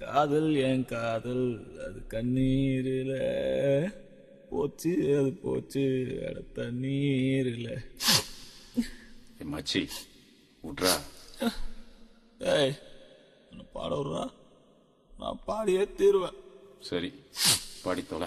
காதல் என் காதல் அது கண்ணீரில போச்சு அது போச்சு அட தண்ணீரில ஏ மச்சி விட்றா ஏய் என்ன பாட விட்றா நான் பாடியே தீருவேன் சரி பாடி தொலை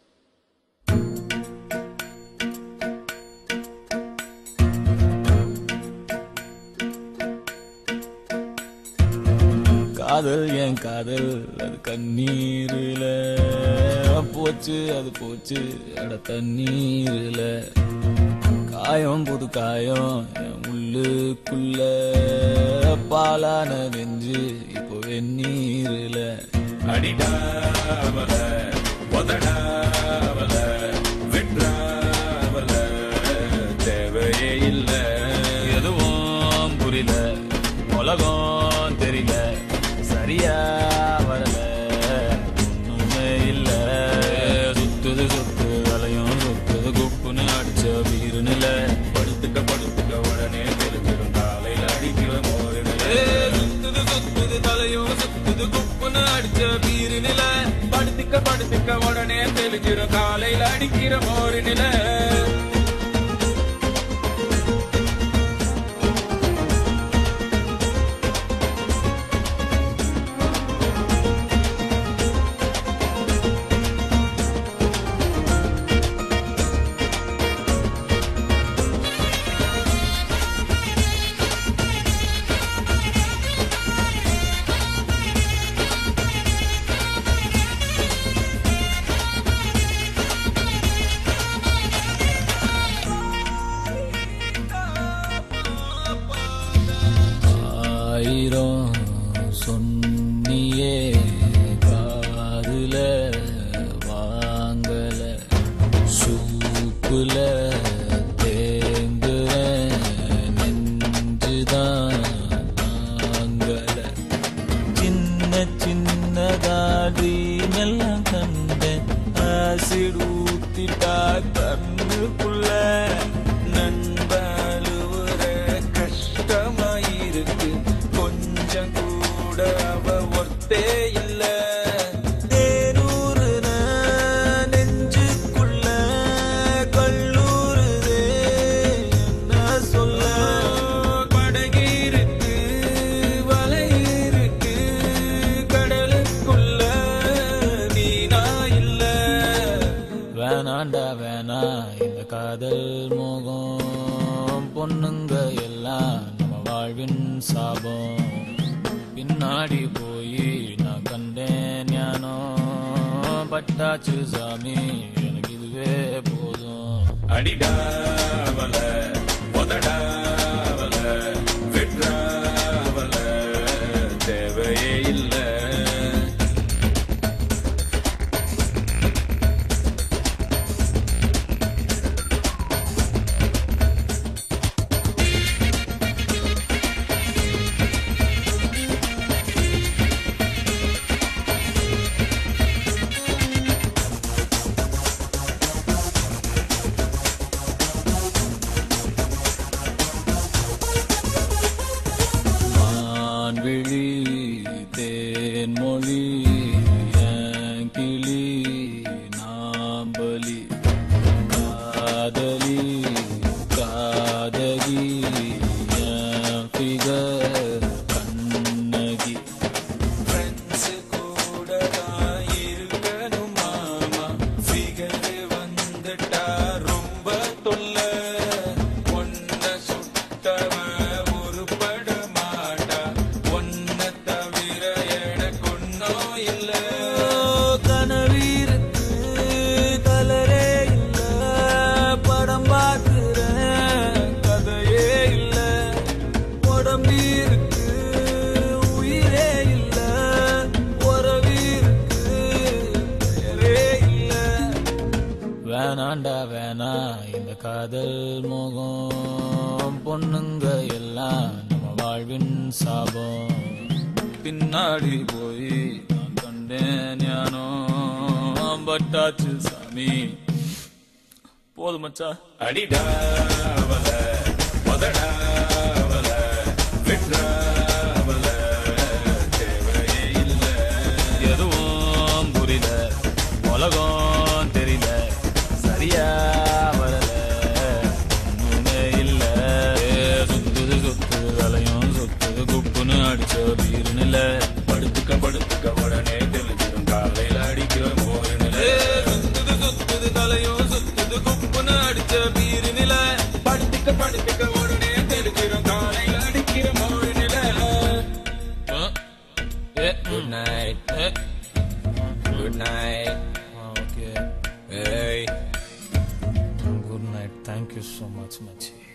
காதல் என் காதல் அது கண்ணீரில போச்சு அது போச்சு அட தண்ணீரில காயம் புது காயம் என் உள்ளுக்குள்ள பாலான நெஞ்சு இப்போ வெந்நீரில அடிடாவல உதடாவல விட்றாவல தேவையே இல்ல எதுவும் புரியல உலகம் தெரியல சரியா வரல ஒண்ணுமே இல்ல சுத்துது சுத்து வலையும் சுத்துது குப்புன்னு அடிச்ச வீருநில படுத்துக்க படுத்துக்க உடனே தெரிஞ்சிடும் காலையில் அடிக்கிற மோரு சுத்துது சுத்துது தலையும் சுத்துது குப்புன்னு அடிச்ச வீருநில படுத்துக்க படுத்துக்க உடனே தெளிஞ்சிடும் காலையில் அடிக்கிற மோரு நில ஆயிரம் சொன்னியே காதுல வாங்கல சூப்புல தேங்குற நெஞ்சுதான் தாங்கல சின்ன சின்னதாடி எல்லாம் கண்டேன் ஆசிட் ஊத்திட்டா கண்ணுக்குள்ள நண்பழுவுற கஷ்டமாயிருக்கு கொஞ்சம் கூட அவ ஒர்த்தே இல்ல தேரூருன நெஞ்சுக்குள்ள கல்லூருதே என்ன சொல்ல படகு இருக்கு வலை இருக்கு கடலுக்குள்ள மீனா இல்ல வேணாண்டா வேணா இந்த காதல் மோகம் பொண்ணுங்க எல்லாம் நம்ம வாழ்வின் சாபம் பின்னாடி போய் நான் கண்டேன் ஞானம் பட்டாச்சு சாமி எனக்கு இதுவே போதும் அடிடாவல உதடாவல விட்றாவல தேவையே இல்ல மான்விழி தேன்மொழி என் கிளி நாம்பலி காதலி காதகி என் ஃபிகர் கண்ணகி ஃப்ரெண்ட்ஸ் கூட தான் இருக்கணும் மாமா ஃபிகர் வந்துட்டா ரொம்ப தொல்லை ஒன்ன சுட்டவ உருப்பட மாட்டா ஒன்ன தவிர எனக்கு ஒன்னும் இல்ல கனவீருக்கு கலரே இல்ல படம் பார்க்கிறேன் கதையே இல்ல உடம்பீருக்கு உயிரே இல்ல உறவீருக்கு பெயரே இல்ல வேணாண்டா வேணா இந்த காதல் மோகம் பொண்ணுங்க எல்லாம் நம்ம வாழ்வின் சாபம் பின்னாடி போய் நான் கண்டேன் ஞானோ பட்டாச்சு சாமி போதும் மச்சா அடிடாவல உதடாவல விட்றாவல தேவையே இல்ல உலகம் தெரியல சரியா வரல ஒண்ணுமே இல்ல சுத்துது சுத்துது தலையும் சுத்துது குப்புன்னு அடிச்ச வீருன்னு இல்ல படுத்துக்க படுத்துக்க உடனே தெரிஞ்சிடும் காலையில அடிக்கிற மோரினில சுத்துது சுத்துது தலையும் சுத்துது குப்புன்னு அடிச்ச வீருன்னு இல்ல படுத்துக்க படுத்துக்க உடனே தெரிஞ்சிடும் காலையில அடிக்கிற மோரினில good night good night okay ஏய் good night thank you so much மச்சி